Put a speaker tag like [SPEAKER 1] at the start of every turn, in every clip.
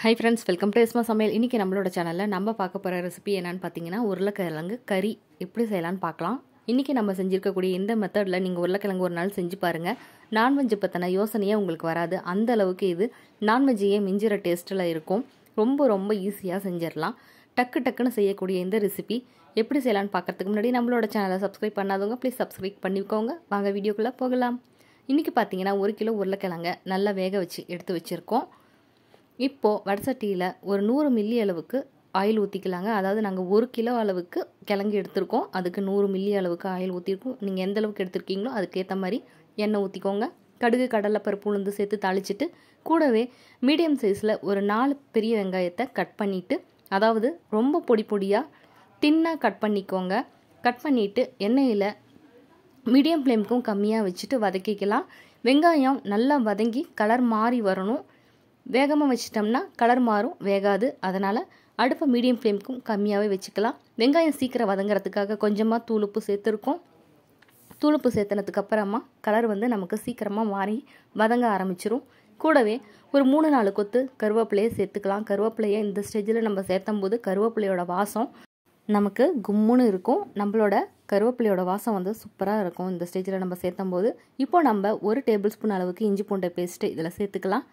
[SPEAKER 1] high friends welcome to Esma சமையல் இன்றைக்கி நம்மளோட சேனலில் நம்ம பார்க்க போகிற ரெசிபி என்னன்னு பார்த்தீங்கன்னா உருளைக்கிழங்கு கறி எப்படி செய்யலான்னு பார்க்கலாம் இன்றைக்கி நம்ம செஞ்சுருக்கக்கூடிய இந்த மெத்தடில் நீங்கள் உருளைக்கிழங்கு ஒரு நாள் செஞ்சு பாருங்கள் நான்வெஜ் பற்றின யோசனையே உங்களுக்கு வராது அந்த அளவுக்கு இது நான்வெஜ்ஜையே மிஞ்சிற டேஸ்ட்டில் இருக்கும் ரொம்ப ரொம்ப ஈஸியாக செஞ்சிடலாம் டக்கு டக்குன்னு செய்யக்கூடிய இந்த ரெசிபி எப்படி செய்யலான்னு பார்க்கறதுக்கு முன்னாடி நம்மளோட சேனலை சப்ஸ்கிரைப் பண்ணாதவங்க ப்ளீஸ் சப்ஸ்கிரைப் பண்ணிக்கோங்க வாங்க வீடியோக்குள்ளே போகலாம் இன்றைக்கி பார்த்தீங்கன்னா ஒரு கிலோ உருளைக்கிழங்க நல்லா வேக வச்சு எடுத்து வச்சுருக்கோம் இப்போது வடசட்டியில் ஒரு நூறு மில்லி அளவுக்கு ஆயில் ஊற்றிக்கலாங்க அதாவது நாங்கள் ஒரு கிலோ அளவுக்கு கிழங்கு எடுத்திருக்கோம் அதுக்கு நூறு மில்லி அளவுக்கு ஆயில் ஊற்றிருக்கோம் நீங்கள் எந்த அளவுக்கு எடுத்திருக்கீங்களோ அதுக்கேற்ற மாதிரி எண்ணெய் ஊற்றிக்கோங்க கடுகு கடலைப்பருப்பு உளுந்து சேர்த்து தாளிச்சிட்டு கூடவே மீடியம் சைஸில் ஒரு நாலு பெரிய வெங்காயத்தை கட் பண்ணிவிட்டு அதாவது ரொம்ப பொடி பொடியாக தின்னாக கட் பண்ணிக்கோங்க கட் பண்ணிவிட்டு எண்ணெயில் மீடியம் ஃப்ளேமுக்கும் கம்மியாக வச்சுட்டு வதக்கிக்கலாம் வெங்காயம் நல்லா வதங்கி கலர் மாறி வரணும் வேகமாக வச்சிட்டோம்னா கலர் மாறும் வேகாது அதனால் அடுப்பை மீடியம் ஃப்ளேமுக்கும் கம்மியாகவே வச்சுக்கலாம் வெங்காயம் சீக்கிரம் வதங்குறதுக்காக கொஞ்சமாக தூளுப்பு சேர்த்துருக்கோம் தூளுப்பு சேர்த்துனதுக்கு அப்புறமா கலர் வந்து நமக்கு சீக்கிரமாக மாறி வதங்க ஆரம்பிச்சிரும் கூடவே ஒரு மூணு நாலு கொத்து கருவேப்பிலையை சேர்த்துக்கலாம் கருவேப்பிலையை இந்த ஸ்டேஜில் நம்ம சேர்த்தும் போது கருவேப்பிலையோட வாசம் நமக்கு கும்முன்னு இருக்கும் நம்மளோட கருவேப்பிலையோட வாசம் வந்து சூப்பராக இருக்கும் இந்த ஸ்டேஜில் நம்ம சேர்த்தும் போது இப்போ நம்ம ஒரு டேபிள் ஸ்பூன் அளவுக்கு இஞ்சி பூண்டை பேஸ்ட்டு இதில் சேர்த்துக்கலாம்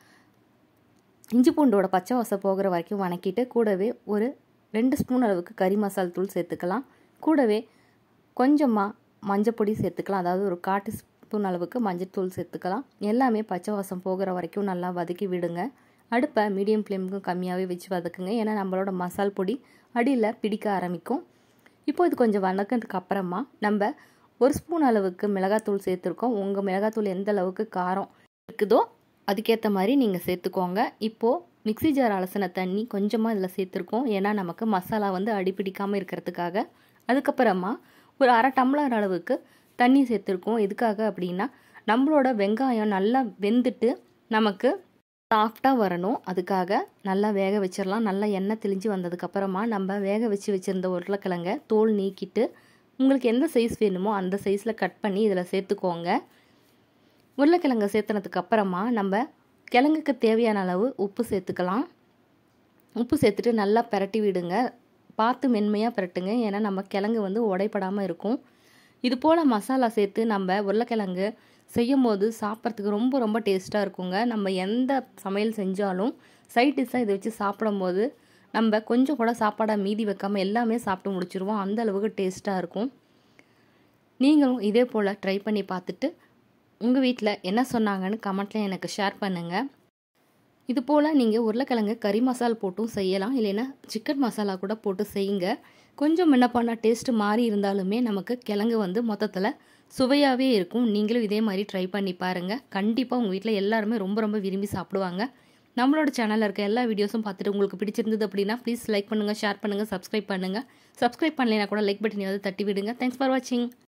[SPEAKER 1] இஞ்சி பூண்டோட பச்சை வாசம் போகிற வரைக்கும் வணக்கிட்டு கூடவே ஒரு ரெண்டு ஸ்பூன் அளவுக்கு கறி மசால் தூள் சேர்த்துக்கலாம் கூடவே கொஞ்சமாக மஞ்சப்பொடி சேர்த்துக்கலாம் அதாவது ஒரு காட்டு ஸ்பூன் அளவுக்கு மஞ்சத்தூள் சேர்த்துக்கலாம் எல்லாமே பச்சை வாசம் போகிற வரைக்கும் நல்லா வதக்கி விடுங்க அடுப்பை மீடியம் ஃப்ளேமுக்கு கம்மியாகவே வச்சு வதக்குங்க ஏன்னா நம்மளோட மசால் பொடி அடியில் பிடிக்க ஆரம்பிக்கும் இப்போ இது கொஞ்சம் வதக்கினதுக்கு அப்புறமா நம்ம ஒரு ஸ்பூன் அளவுக்கு மிளகாத்தூள் சேர்த்துருக்கோம் உங்கள் மிளகாத்தூள் எந்த அளவுக்கு காரம் இருக்குதோ அதுக்கேற்ற மாதிரி நீங்கள் சேர்த்துக்கோங்க இப்போது மிக்சி ஜார் அலசின தண்ணி கொஞ்சமாக இதில் சேர்த்துருக்கோம் ஏன்னா நமக்கு மசாலா வந்து அடிப்பிடிக்காமல் இருக்கிறதுக்காக அதுக்கப்புறமா ஒரு அரை டம்ளர் அளவுக்கு தண்ணி சேர்த்துருக்கோம் எதுக்காக அப்படின்னா நம்மளோட வெங்காயம் நல்லா வெந்துட்டு நமக்கு சாஃப்டாக வரணும் அதுக்காக நல்லா வேக வச்சிடலாம் நல்லா எண்ணெய் தெளிஞ்சு வந்ததுக்கப்புறமா நம்ம வேக வச்சு வச்சுருந்த உருளைக்கிழங்க தோல் நீக்கிட்டு உங்களுக்கு எந்த சைஸ் வேணுமோ அந்த சைஸில் கட் பண்ணி இதில் சேர்த்துக்கோங்க உருளைக்கிழங்க சேர்த்துனதுக்கு அப்புறமா நம்ம கிழங்குக்கு தேவையான அளவு உப்பு சேர்த்துக்கலாம் உப்பு சேர்த்துட்டு நல்லா பிரட்டி விடுங்க பார்த்து மென்மையாக பிரட்டுங்க ஏன்னா நம்ம கிழங்கு வந்து உடைப்படாமல் இருக்கும் இது போல் மசாலா சேர்த்து நம்ம உருளைக்கிழங்கு செய்யும் போது சாப்பிட்றதுக்கு ரொம்ப ரொம்ப டேஸ்ட்டாக இருக்குங்க நம்ம எந்த சமையல் செஞ்சாலும் சைட் டிஷ்ஷாக இதை வச்சு சாப்பிடும்போது நம்ம கொஞ்சம் கூட சாப்பாடாக மீதி வைக்காமல் எல்லாமே சாப்பிட்டு முடிச்சிருவோம் அந்த அளவுக்கு டேஸ்ட்டாக இருக்கும் நீங்களும் இதே போல் ட்ரை பண்ணி பார்த்துட்டு உங்கள் வீட்டில் என்ன சொன்னாங்கன்னு கமெண்ட்டில் எனக்கு ஷேர் பண்ணுங்கள் இது போல் நீங்கள் உருளைக்கிழங்கு கறி மசால் போட்டும் செய்யலாம் இல்லைன்னா சிக்கன் மசாலா கூட போட்டு செய்யுங்க கொஞ்சம் முன்ன பண்ண டேஸ்ட்டு மாறி இருந்தாலுமே நமக்கு கிழங்கு வந்து மொத்தத்தில் சுவையாகவே இருக்கும் நீங்களும் இதே மாதிரி ட்ரை பண்ணி பாருங்கள் கண்டிப்பாக உங்கள் வீட்டில் எல்லாருமே ரொம்ப ரொம்ப விரும்பி சாப்பிடுவாங்க நம்மளோட சேனலில் இருக்க எல்லா வீடியோஸும் பார்த்துட்டு உங்களுக்கு பிடிச்சிருந்தது அப்படின்னா ப்ளீஸ் லைக் பண்ணுங்கள் ஷேர் பண்ணுங்கள் சப்ஸ்கிரைப் பண்ணுங்கள் சப்ஸ்கிரைப் பண்ணலைன்னா கூட லைக் பட்டனையாவது தட்டி விடுங்க தேங்க்ஸ் ஃபார் வாட்சிங்